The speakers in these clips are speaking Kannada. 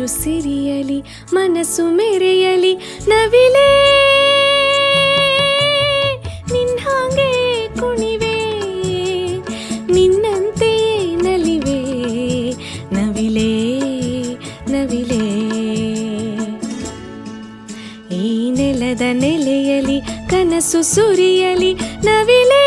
ಹಸಿರು ಸಿರಿಯಲಿ ಮನಸ್ಸು ಮೆರೆಯಲಿ ನವಿಲೇ ನಿನ್ಹಾಗೆ ಕುಣಿವೆ ನಿನ್ನಂತೆಯೇ ನಲಿವೆ ನವಿಲೇ ನವಿಲೇ ಈ ನೆಲದ ನೆಲೆಯಲಿ ಕನಸು ಸುರಿಯಲಿ ನವಿಲೇ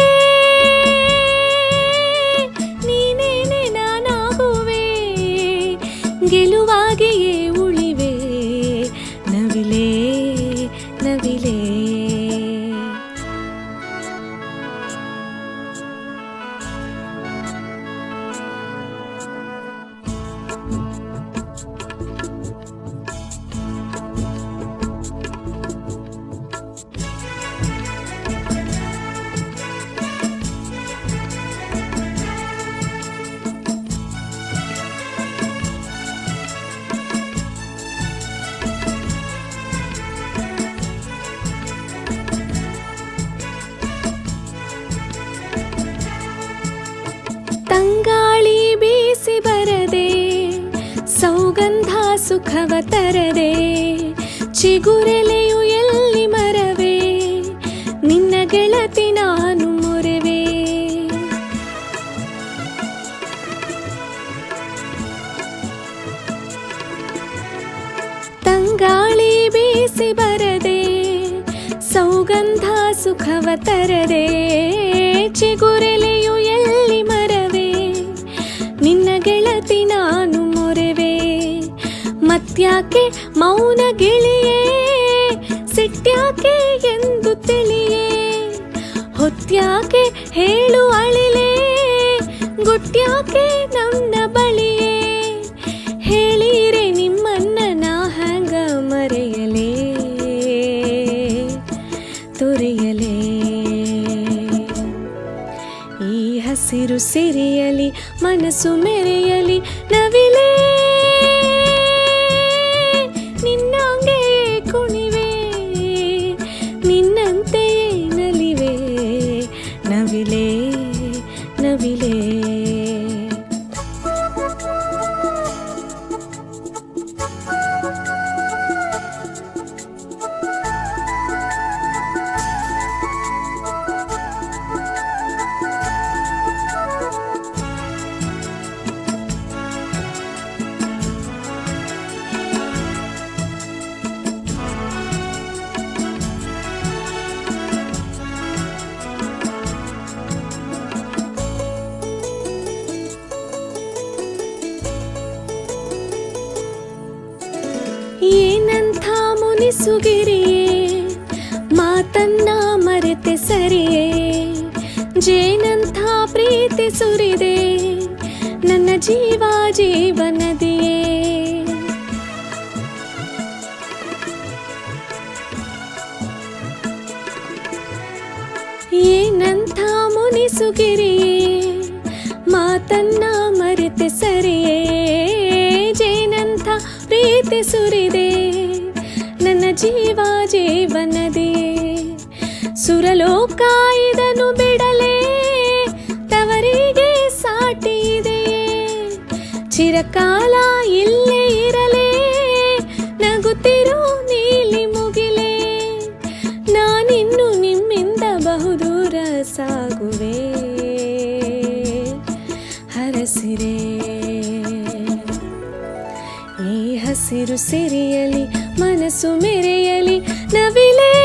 ನೀನೇನೆ ನಾನಾಗುವೆ ಗೆಲುವಾಗಿಯೇ ಉಳಿವೆ ನವಿಲೇ ನವಿಲೇ ತಂಗಾಳಿ ಬೀಸಿ ಬರದೆ ಸೌಗಂಧ ಸುಖವ ತರದೆ ಚಿಗುರೆಲೆಯು ಎಲ್ಲಿ ಮರವೇ ನಿನ್ನ ಗೆಳತಿ ನಾನು ಮೊರೆವೆ ತಂಗಾಳಿ ಬೀಸಿ ಬರದೆ ಸೌಗಂಧ ಸುಖವ ತರದೆ ಚಿಗುರೆಲೆಯು ಎಲ್ಲಿ ಮರವೇ ನಿನ್ನ ಗೆಳತಿ ನಾನು ಮೊರೆವೆ ಮತ್ಯಾಕೆ ಮೌನ ಗಿಳಿಯೇ ಸಿಟ್ಯಾಕೆ ಎಂದು ತಿಳಿಯೇ ಹೊತ್ಯಾಕೆ ಹೇಳು ಅಳಿಲೇ ಗುಟ್ಯಾಕೆ ನನ್ನ ಬಳಿಯೇ ಹೇಳಿರೆ ನಿಮ್ಮನ್ನ ನಾ ಹಂಗ ಮರೆಯಲೇ ತೊರೆಯಲೇ ಈ ಹಸಿರು ಸಿರಿಯಲಿ ಮನಸ್ಸು ಮೆರೆಯಲಿ ನವಿಲೇ ನಿನ್ನಂಗೆ ಕುಣಿವೆ ನಿನ್ನಂತೆಯೇ ನಲಿವೆ ನವಿಲೇ ನವಿಲೇ ಏನಂಥ ಮುನಿಸುಗಿರಿಯೇ ಮಾತನ್ನ ಮರೆತೆ ಸರಿಯೇ ಜೇನಂಥ ಪ್ರೀತಿ ಸುರಿದೆ ನನ್ನ ಜೀವ ಜೀವನದಿಯೇ ಏನಂಥ ಮುನಿಸುಗಿರಿಯೇ ಮಾತನ್ನ ಮರೆತೆ ಸರಿಯೇ ಜೇನಂಥ ಪ್ರೀತಿ ಸುರಿದೆ ನನ್ನ ಜೀವ ಜೀವನದೇ ಸುರಲೋಕ ಇದನ್ನು ಬಿಡಲೇ ತವರಿಗೆ ಸಾಟಿ ಇದೆಯೇ ಚಿರಕಾಲ ಇಲ್ಲೇ ಇರಲೇ ನಗುತ್ತಿರೋ ನೀಲಿ ಮುಗಿಲೇ ನಾನಿನ್ನು ನಿಮ್ಮಿಂದ ಬಹುದೂರ ಸಾಗುವೆ ಹರಸಿರೆ ಈ ಹಸಿರು ಸಿರಿಯಲಿ ಮನಸ್ಸು ಮೆರೆಯಲಿ ನವಿಲೇ